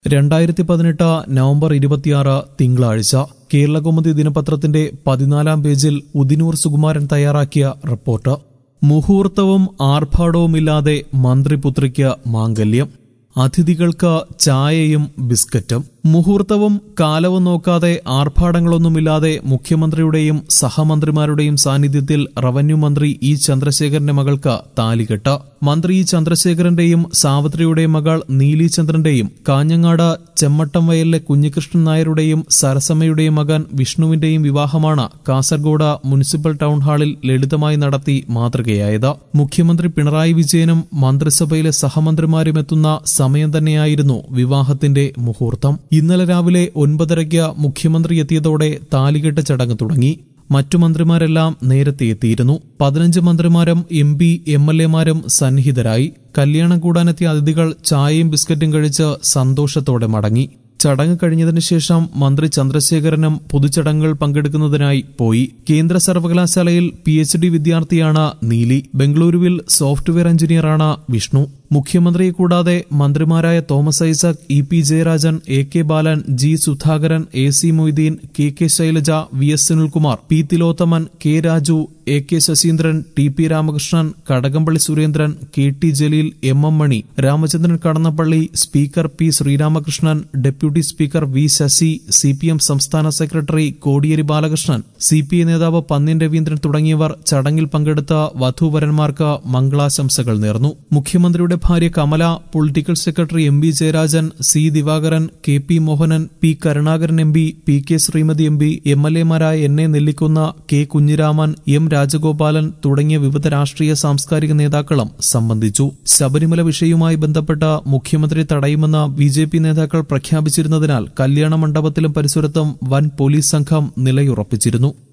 രണ്ടായിരത്തി പതിനെട്ട് നവംബർ ഇരുപത്തിയാറ് തിങ്കളാഴ്ച കേരളകൗമുദി ദിനപത്രത്തിന്റെ പതിനാലാം പേജിൽ ഉദിനൂർ സുകുമാരൻ തയ്യാറാക്കിയ റിപ്പോർട്ട് മുഹൂർത്തവും ആർഭാടവുമില്ലാതെ മന്ത്രിപുത്രിക്ക് മാംഗല്യം അതിഥികൾക്ക് ചായയും ബിസ്ക്കറ്റും മുഹൂർത്തവും കാലവും നോക്കാതെ ആർഭാടങ്ങളൊന്നുമില്ലാതെ മുഖ്യമന്ത്രിയുടെയും സഹമന്ത്രിമാരുടെയും സാന്നിധ്യത്തിൽ റവന്യൂ മന്ത്രി ഇ ചന്ദ്രശേഖരന്റെ മകൾക്ക് താലികെട്ട് മന്ത്രി ഇ ചന്ദ്രശേഖരന്റെയും സാവിത്രിയുടെയും മകൾ നീലി ചന്ദ്രന്റെയും കാഞ്ഞങ്ങാട് ചെമ്മട്ടം വയലിലെ കുഞ്ഞികൃഷ്ണൻ നായരുടെയും സരസമ്മയുടെയും മകൻ വിഷ്ണുവിന്റെയും വിവാഹമാണ് കാസർഗോഡ് മുനിസിപ്പൽ ടൗൺ ഹാളിൽ ലളിതമായി നടത്തി മാതൃകയായത് മുഖ്യമന്ത്രി പിണറായി വിജയനും മന്ത്രിസഭയിലെ സഹമന്ത്രിമാരും എത്തുന്ന സമയം തന്നെയായിരുന്നു വിവാഹത്തിന്റെ മുഹൂർത്തം ഇന്നലെ രാവിലെ ഒൻപതരയ്ക്ക് മുഖ്യമന്ത്രി എത്തിയതോടെ താലികെട്ട് ചടങ്ങ് തുടങ്ങി മറ്റു മന്ത്രിമാരെല്ലാം നേരത്തെ എത്തിയിരുന്നു പതിനഞ്ച് മന്ത്രിമാരും എം പി എം എൽ എമാരും സന്നിഹിതരായി കല്യാണം കൂടാനെത്തിയ അതിഥികൾ ചായയും ബിസ്ക്കറ്റും കഴിച്ച് സന്തോഷത്തോടെ മടങ്ങി ചടങ്ങ് കഴിഞ്ഞതിന് ശേഷം മന്ത്രി ചന്ദ്രശേഖരനും പൊതുചടങ്ങുകൾ പങ്കെടുക്കുന്നതിനായി പോയി കേന്ദ്ര സർവകലാശാലയിൽ പി എച്ച് ഡി വിദ്യാർത്ഥിയാണ് നീലി ബംഗളൂരുവിൽ സോഫ്റ്റ്വെയർ എഞ്ചിനീയറാണ് വിഷ്ണു മുഖ്യമന്ത്രിയെ കൂടാതെ മന്ത്രിമാരായ Thomas Isaac E P Jayarajan A K Balan G Sudhakaran A C Moideen K K Shailaja V S Sunilkumar P Thilothaman K Raju A K Saseendran T P Ramakrishnan Kadakampally Surendran K T Jaleel M M Mani Ramachandran Kadannappally speaker P Sreeramakrishnan deputy speaker V Sasi C P M സംസ്ഥാന സെക്രട്ടറി Kodiyeri Balakrishnan C P I നേതാവ് പന്ന്യൻ രവീന്ദ്രൻ തുടങ്ങിയവർ ചടങ്ങിൽ പങ്കെടുത്ത വധൂവരന്മാർക്ക് മംഗളാശംസകൾ നേർന്നു മുഖ്യമന്ത്രിയുടെ ഭാര്യ Kamala political secretary M V Jayarajan C Divakaran K P Mohanan P Karunakaran M P P K Sreemathi M P M L എമാരായ N A Nellikkunnu K Kunhiraman M Rajagopalan തുടങ്ങിയ വിവിധ രാഷ്ട്രീയ സാംസ്കാരിക നേതാക്കളും സംബന്ധിച്ചു ശബരിമല വിഷയവുമായി ബന്ധപ്പെട്ട മുഖ്യമന്ത്രി തടയുമെന്ന് ബി ജെ പി നേതാക്കൾ പ്രഖ്യാപിച്ചിരുന്നതിനാൽ കല്യാണ മണ്ഡപത്തിലും പരിസരത്തും വൻ പോലീസ് സംഘം നിലയുറപ്പിച്ചിരുന്നു